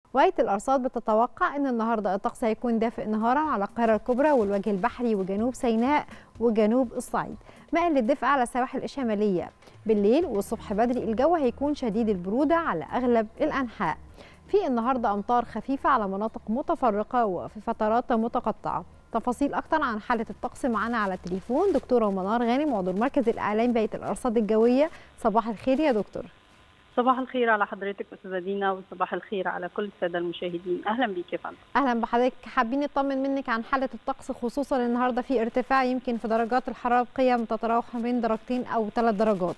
وهيئة الأرصاد بتتوقع أن النهاردة الطقس هيكون دافئ نهارا على القاهرة الكبرى والوجه البحري وجنوب سيناء وجنوب الصعيد مائل للدفء على السواحل الشمالية بالليل والصبح بدري الجو هيكون شديد البرودة على أغلب الأنحاء في النهاردة أمطار خفيفة على مناطق متفرقة وفي فترات متقطعة تفاصيل أكتر عن حالة الطقس معنا على التليفون دكتورة منار غانم عضو مركز الإعلام بيت الأرصاد الجوية صباح الخير يا دكتور صباح الخير على حضرتك استاذه دينا وصباح الخير على كل الساده المشاهدين اهلا بيك يا فندم اهلا بحضرتك حابين نطمن منك عن حاله الطقس خصوصا النهارده في ارتفاع يمكن في درجات الحراره بقيم تتراوح بين درجتين او ثلاث درجات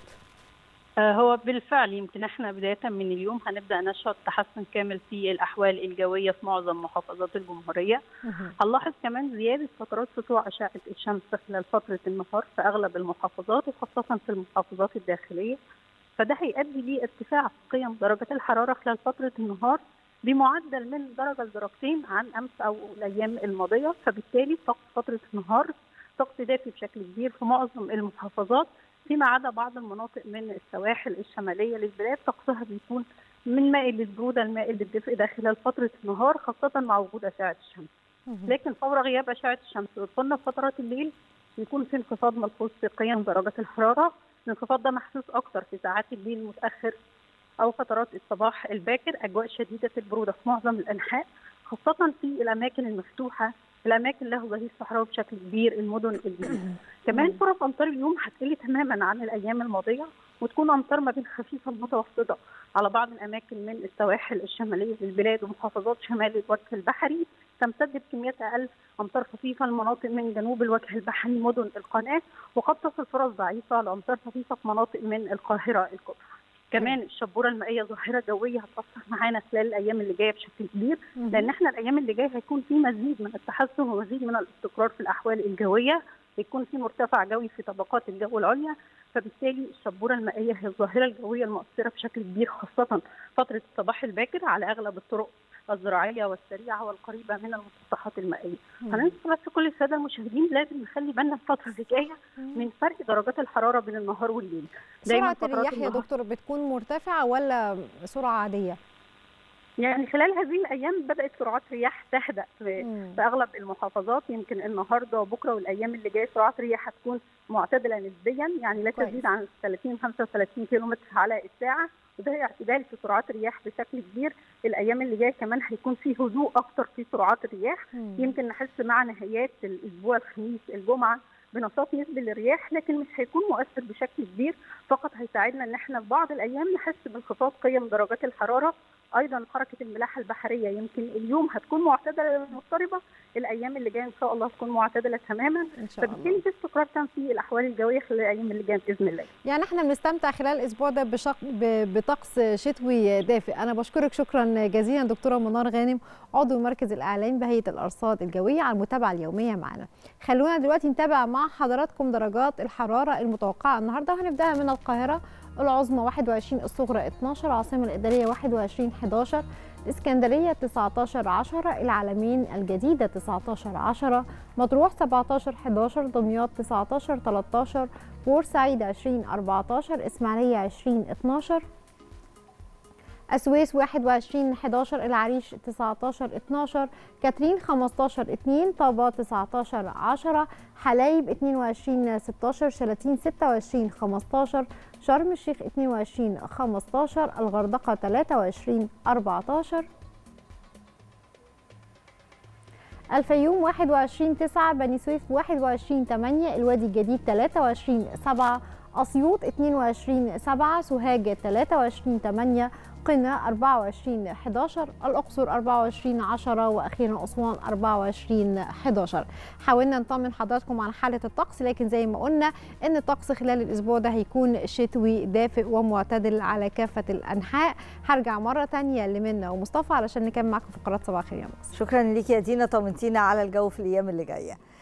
آه هو بالفعل يمكن احنا بدايه من اليوم هنبدا نشهد تحسن كامل في الاحوال الجويه في معظم محافظات الجمهوريه هنلاحظ كمان زياده فترات سطوع اشعه الشمس خلال فتره النهار في اغلب المحافظات وخاصه في المحافظات الداخليه فده هيؤدي لارتفاع في قيم درجات الحراره خلال فتره النهار بمعدل من درجه لدرجتين عن امس او الايام الماضيه فبالتالي طقس فتره النهار طقس دافي بشكل كبير في معظم المحافظات فيما عدا بعض المناطق من السواحل الشماليه للبلاد طقسها بيكون من مائل للبروده المائل للدفء ده خلال فتره النهار خاصه مع وجود اشعه الشمس. لكن فور غياب اشعه الشمس ودخولنا في فترات الليل بيكون في انخفاض ملحوظ في قيم درجات الحراره الانخفاض ده محسوس اكتر في ساعات الليل المتاخر او فترات الصباح الباكر اجواء شديده البروده في معظم الانحاء خاصه في الاماكن المفتوحه الاماكن له ظهير صحراوي بشكل كبير المدن الجديده كمان فرص امطار اليوم هتقل تماما عن الايام الماضيه وتكون امطار ما بين خفيفه لمتوسطه على بعض الاماكن من السواحل الشماليه للبلاد ومحافظات شمال الوجه البحري تمتد بكميات اقل امطار خفيفه لمناطق من جنوب الوجه البحري مدن القناه وقد تصل فرص ضعيفه لامطار خفيفه في مناطق من القاهره الكبرى. كمان الشبوره المائيه ظاهره جويه هتاثر معانا خلال الايام اللي جايه بشكل كبير لان احنا الايام اللي جايه هيكون في مزيد من التحسن ومزيد من الاستقرار في الاحوال الجويه هيكون في مرتفع جوي في طبقات الجو العليا فبالتالي الشبوره المائيه هي الظاهره الجويه المؤثره بشكل كبير خاصه فتره الصباح الباكر على اغلب الطرق الزراعيه والسريعه والقريبه من المسطحات المائيه. هننصح بس كل الساده المشاهدين لازم نخلي بالنا الفتره اللي جايه من فرق درجات الحراره بين النهار والليل. سرعه الرياح يا دكتور بتكون مرتفعه ولا سرعه عاديه؟ يعني خلال هذه الايام بدات سرعات رياح تهدأ في, في اغلب المحافظات يمكن النهارده وبكره والايام اللي جايه سرعات الرياح هتكون معتدله نسبيا يعني لا تزيد عن 30 35 كيلو متر على الساعه وده اعتدال في سرعات الرياح بشكل كبير الايام اللي جايه كمان هيكون في هدوء اكتر في سرعات الرياح مم. يمكن نحس مع نهايات الاسبوع الخميس الجمعه بنشاط نسبي للرياح لكن مش هيكون مؤثر بشكل كبير فقط هيساعدنا ان احنا في بعض الايام نحس بانخفاض قيم درجات الحراره ايضا حركه الملاحه البحريه يمكن اليوم هتكون معتدله مضطربه الايام اللي جايه ان شاء الله هتكون معتدله تماما فبالتالي في استقرار تام في الاحوال الجويه خلال الايام اللي جايه باذن الله يعني احنا بنستمتع خلال الاسبوع ده بشق... بطقس شتوي دافئ انا بشكرك شكرا جزيلا دكتوره منار غانم عضو مركز الاعلام بهيئه الارصاد الجويه على المتابعه اليوميه معنا خلونا دلوقتي نتابع مع حضراتكم درجات الحراره المتوقعه النهارده وهنبداها من القاهره العظمى 21 الصغرى 12 العاصمه الاداريه 21 11 اسكندريه 19 10 العالمين الجديده 19 10 مطروح 17 11 دمياط 19 13 بورسعيد 20 14 اسماعيليه 20 12 السويس 21 11 العريش 19 12 كاترين 15 2 طابة 19 10 حلايب 22 16 شلاتين 26 15 شرم الشيخ 22 15 الغردقة 23 14 الفيوم 21 9 بني سويف 21 8 الوادي الجديد 23 7 أسيوط 22 7 سوهاج 23 8 قنا 24 11 الأقصر 24 10 وأخيرا أسوان 24 11 حاولنا نطمن حضراتكم عن حالة الطقس لكن زي ما قلنا إن الطقس خلال الأسبوع ده هيكون شتوي دافئ ومعتدل على كافة الأنحاء هرجع مرة تانية لمنى ومصطفى علشان نكمل معاكم فقرات صباح الخير يا مصر شكرا ليكي يا دينا طمنتينا على الجو في الأيام اللي جاية